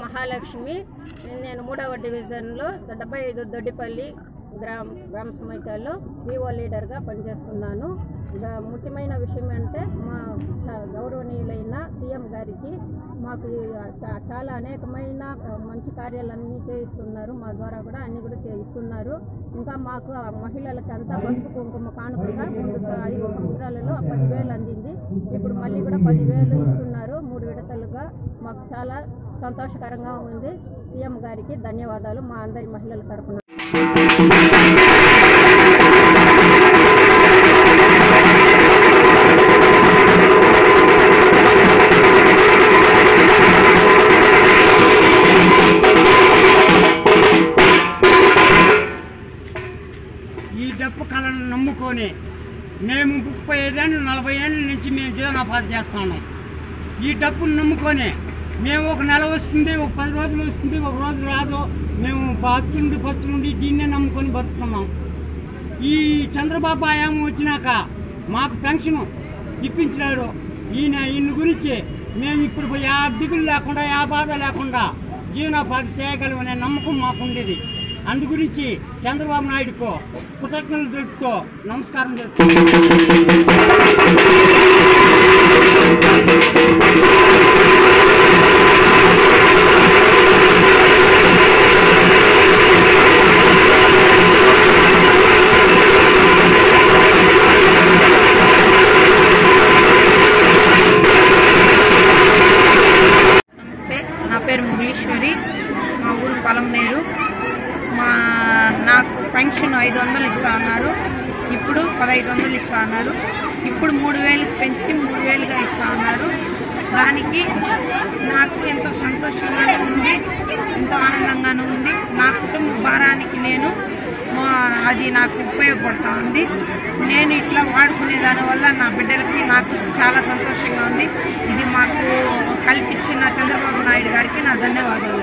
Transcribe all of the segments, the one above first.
మహాలక్ష్మి నేను మూడవ డివిజన్లో డెబ్బై ఐదు దొడ్డిపల్లి గ్రామ గ్రామ సమైక్యాల్లో వివో లీడర్గా పనిచేస్తున్నాను ఇక ముఖ్యమైన విషయం అంటే మా చ- గౌరవనీయులైన సీఎం గారికి మాకు ఈ చా- చాలా అనేకమైన ఆ, మంచి కార్యాలన్నీ చేయిస్తున్నారు మా ద్వారా కూడా అన్ని కూడా చేయిస్తున్నారు ఇంకా మాకు ఆ మహిళలకి అంతా పసుపు కుంకుమ కానుకగా ముందు స- ఐదు సంవత్సరాలలో పదివేలు అందింది ఇప్పుడు మళ్ళీ కూడా పదివేలు ఇస్తున్నారు మూడు విడతలుగా మాకు చాలా సంతోషకరంగా ఉంది సీఎం గారికి ధన్యవాదాలు మా అందరి మహిళల తరపున ఈ డప్పు కళను నమ్ముకొని మేము ముప్పై ఐదేళ్ళు నలభై ఏళ్ళ నుంచి మేము జీవనోపాధి చేస్తున్నాం ఈ డప్పును నమ్ముకొని మేము ఒక నెల వస్తుంది ఒక పది రోజులు వస్తుంది ఒక రోజు రాదు మేము బస్సు నుండి బస్సు నుండి దీన్నే నమ్ముకొని బతుకుతున్నాం ఈ చంద్రబాబు ఆయామం వచ్చినాక మాకు పెన్షన్ ఇప్పించినాడు ఈయన ఈయన గురించి మేము ఇప్పుడు యా దిగులు లేకుండా యా బాధ లేకుండా జీవనోపాధి చేయగలమనే నమ్మకం మాకుండేది అందు గురించి చంద్రబాబు నాయుడుకో కృతజ్ఞతలు తెలుపుతూ నమస్కారం చేస్తాం నమస్తే నా పేరు మురళీశ్వరి మా ఊరు పొలంనేరు మా నాకు పెన్షన్ ఐదు వందలు ఇస్తా అన్నారు ఇప్పుడు పదహైదు వందలు ఇస్తా అన్నారు ఇప్పుడు మూడు వేలకు పెంచి మూడు వేలుగా ఇస్తా అన్నారు దానికి నాకు ఎంతో సంతోషంగానూ ఉంది ఎంతో ఆనందంగానూ ఉంది నా కుటుంబ భారానికి నేను మా- అది నాకు ఉపయోగపడుతూ ఉంది నేను ఇట్లా వాడుకునే దానివల్ల నా బిడ్డలకి నాకు చాలా సంతోషంగా ఉంది ఇది మాకు కల్పించిన చంద్రబాబు నాయుడు గారికి నా ధన్యవాదాలు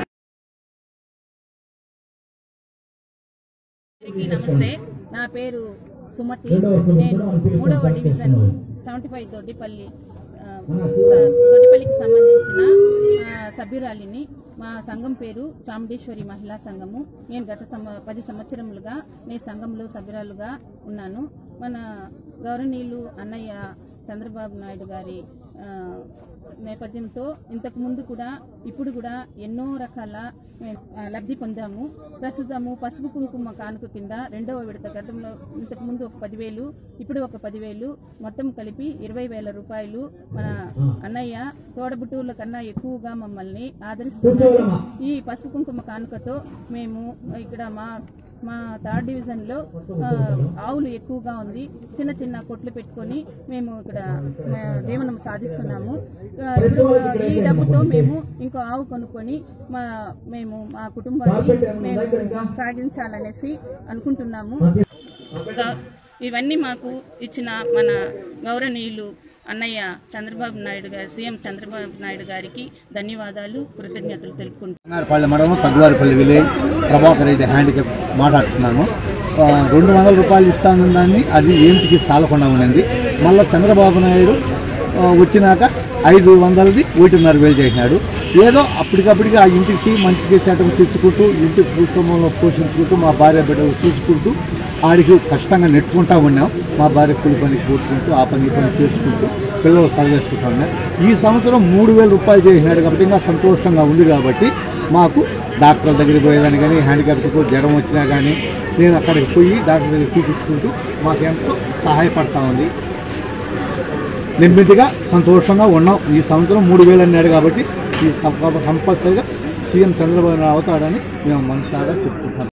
అందరికీ నమస్తే నా పేరు సుమతి నేను మూడవ డివిజన్ సెవెంటీ ఫైవ్ దొడ్డిపల్లి ఆ, స- దొడ్డిపల్లికి సంబంధించిన ఆ, సభ్యురాలిని మా సంఘం పేరు చాముండేశ్వరి మహిళా సంఘము నేను గత సమ పది సంవత్సరములుగా నేను సంఘంలో సభ్యురాలుగా ఉన్నాను మన గౌరవనీయులు అన్నయ్య చంద్రబాబు నాయుడు గారి ఆ, నేపథ్యంతో ఇంతకు ముందు కూడా ఇప్పుడు కూడా ఎన్నో రకాల ఆ, లబ్ధి పొందాము ప్రస్తుతము పసుపు కుంకుమ కానుక కింద రెండవ విడత గతంలో ఇంతకు ముందు ఒక పదివేలు ఇప్పుడు ఒక పదివేలు మొత్తం కలిపి ఇరవై వేల రూపాయలు మన అన్నయ్య తోడబుట్టువుల కన్నా ఎక్కువగా మమ్మల్ని ఆదరిస్తున్నారు ఈ పసుపు కుంకుమ కానుకతో మేము ఇక్కడ మా మా థర్డ్ డివిజన్లో ఆ, ఆవులు ఎక్కువగా ఉంది చిన్న చిన్న కొట్లు పెట్టుకొని మేము ఇక్కడ మా జీవనం సాధిస్తున్నాము ఆ, ఇప్పుడు ఈ డబ్బుతో మేము ఇంకో ఆవు కొనుక్కొని మా మేము మా కుటుంబాన్ని మేము సాగించాలనేసి అనుకుంటున్నాము గా- ఇవన్నీ మాకు ఇచ్చిన మన గౌరవనీయులు అన్నయ్య చంద్రబాబు నాయుడు గారు సీఎం చంద్రబాబు నాయుడు గారికి ధన్యవాదాలు కృతజ్ఞతలు తెలుపుకుంటున్నాను బంగారపల్లి మండలం పద్వారిపల్లి విలేజ్ ప్రభాకర్ రెడ్డి హ్యాండిక్యాప్ మాట్లాడుతున్నాను ఆ, రెండు వందల రూపాయలు ఇస్తానన్న దాన్ని అది ఏంటికి సాలకుండా ఉన్నది మళ్ళీ చంద్రబాబు నాయుడు ఆ, వచ్చినాక ఐదు వందలది ఒకటిన్నర వేలు చేసినాడు ఏదో అప్పటికప్పటికి ఆ ఇంటికి మంచి చేసేటం తెచ్చుకుంటూ ఇంటి కుటుంబంలో పోషించుకుంటూ మా భార్య బిడ్డలు చూసుకుంటూ ఆడికి కష్టంగా నెట్టుకుంటా ఉన్నాం మా భార్య కూలి పనికి కూర్చుంటూ ఆ పని ఈ పని చేసుకుంటూ పిల్లలు చదివేసుకుంటా ఉన్నాం ఈ సంవత్సరం మూడు వేల రూపాయలు చేసినాడు కాబట్టి ఇంకా సంతోషంగా ఉంది కాబట్టి మాకు డాక్టర్ దగ్గరికి పోయేదాన్ని కానీ హ్యాండిక్యాప్కు జ్వరం వచ్చినా కానీ నేను అక్కడికి పోయి డాక్టర్ దగ్గర చూపించుకుంటూ మాకు ఎంతో సహాయపడతా ఉంది నిర్మితిగా సంతోషంగా ఉన్నాం ఈ సంవత్సరం మూడు వేలు అన్నాడు కాబట్టి ఈ సంప- కంపల్సరిగా సీఎం చంద్రబాబు నాయుడు అవుతాడని మేము మనసారా చెప్పుకుంటాం